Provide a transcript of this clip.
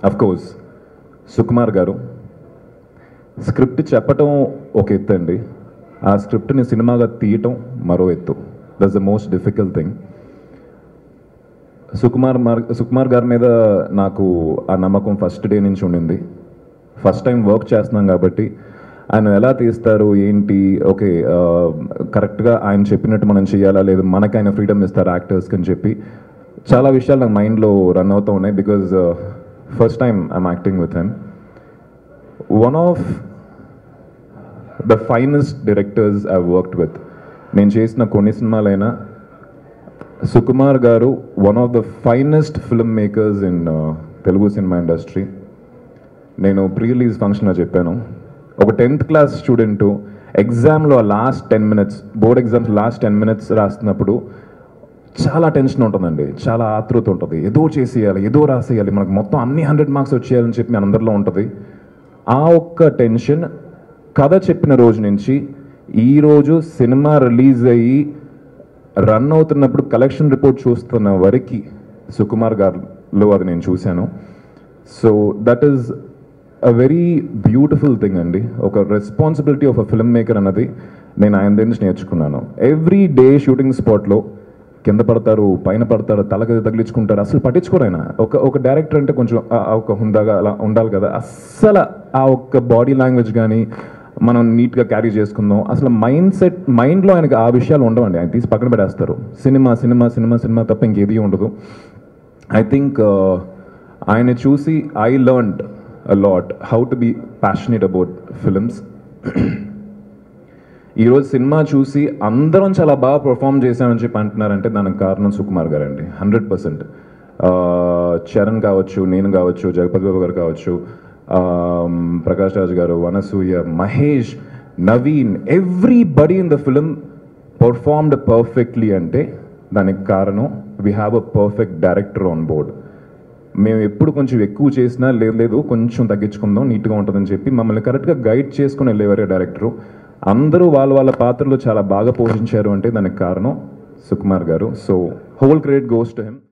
of course Sukumar గారు script చెప్పటం ఒక ఎత్తు అండి ఆ స్క్రిప్ట్ని సినిమాగా తీయటం మరో ఎత్తు that's the most difficult thing Sukumar మార్ సుకుమార్ గారి మీద నాకు ఆ నమ్మకం ఫస్ట్ డే నుంచి ఉండింది ఫస్ట్ టైం వర్క్ చేస్తున్నాం కాబట్టి ఆయన ఎలా తీస్తారు ఏంటి ఓకే కరెక్ట్గా ఆయన చెప్పినట్టు మనం చేయాలా లేదు మనకి ఆయన ఫ్రీడమ్ ఇస్తారు యాక్టర్స్కి అని చెప్పి చాలా విషయాలు నాకు మైండ్లో రన్ అవుతూ ఉన్నాయి because first time I'm acting with him one of the finest directors I worked with నేను చేసిన కొన్ని సినిమాలైనా Sukumar garu one of the finest film makers in Telugu cinema industry నేను ప్రీ రిలీజ్ ఫంక్షన్లో చెప్పాను ఒక టెన్త్ క్లాస్ స్టూడెంట్ ఎగ్జామ్లో last ten minutes board exams last ten minutes రాస్తున్నప్పుడు చాలా టెన్షన్ ఉంటుందండి చాలా ఆతృత ఉంటుంది ఏదో చేసేయాలి ఏదో రాసేయాలి మనకు మొత్తం అన్ని హండ్రెడ్ మార్క్స్ వచ్చేయాలని చెప్పి మన అందరిలో ఉంటుంది ఆ ఒక్క టెన్షన్ కథ చెప్పిన రోజు నుంచి ఈ రోజు సినిమా రిలీజ్ అయ్యి రన్ అవుతున్నప్పుడు కలెక్షన్ రిపోర్ట్ చూస్తున్న వరకు సుకుమార్ గారిలో అది నేను చూశాను so that is a very beautiful thing అండి ఒక responsibility of a film maker అన్నది నేను ఆయన దగ్గర నుంచి నేర్చుకున్నాను ఎవ్రీ డే షూటింగ్ స్పాట్లో కింద పడతారు పైన పడతారు తలకి తగిలించుకుంటారు అసలు పట్టించుకోరు ఆయన ఒక ఒక డైరెక్టర్ అంటే కొంచెం ఆ- ఆ ఒక హుందాగా అలా ఉండాలి కదా అస్సలు ఆ ఒక్క బాడీ లాంగ్వేజ్ కానీ మనం నీట్గా క్యారీ చేసుకుందాం అసలు మైండ్ సెట్ మైండ్లో ఆయనకి ఆ విషయాలు ఉండవండి ఆయన తీసి పక్కన పెట్టేస్తారు సినిమా సినిమా సినిమా సినిమా తప్ప ఇంకేది ఉండదు ఐ థింక్ ఆయన చూసి I learned a lot how to be passionate about films ఈరోజు సినిమా చూసి అందరం చాలా బాగా పర్ఫామ్ చేశామని చెప్పి అంటున్నారంటే దానికి కారణం సుకుమార్ గారు అండి హండ్రెడ్ పర్సెంట్ చరణ్ కావచ్చు నేను కావచ్చు జగపతి బాబు గారు కావచ్చు ఆమ్, ప్రకాష్ రాజ్ గారు వనసూయ Mahesh Naveen everybody in the film performed perfectly అంటే దానికి కారణం we have a perfect director on board మేము ఎప్పుడు కొంచెం ఎక్కువ చేసినా లేదు లేదు కొంచెం తగ్గించుకుందాం నీట్గా ఉంటుందని చెప్పి మమ్మల్ని కరెక్ట్గా గైడ్ చేసుకుని వెళ్ళేవారే డైరెక్టరు అందరూ వాళ్ళ వాళ్ళ పాత్రలు చాలా బాగా పోషించారు అంటే దానికి కారణం సుకుమార్ గారు so whole credit goes to him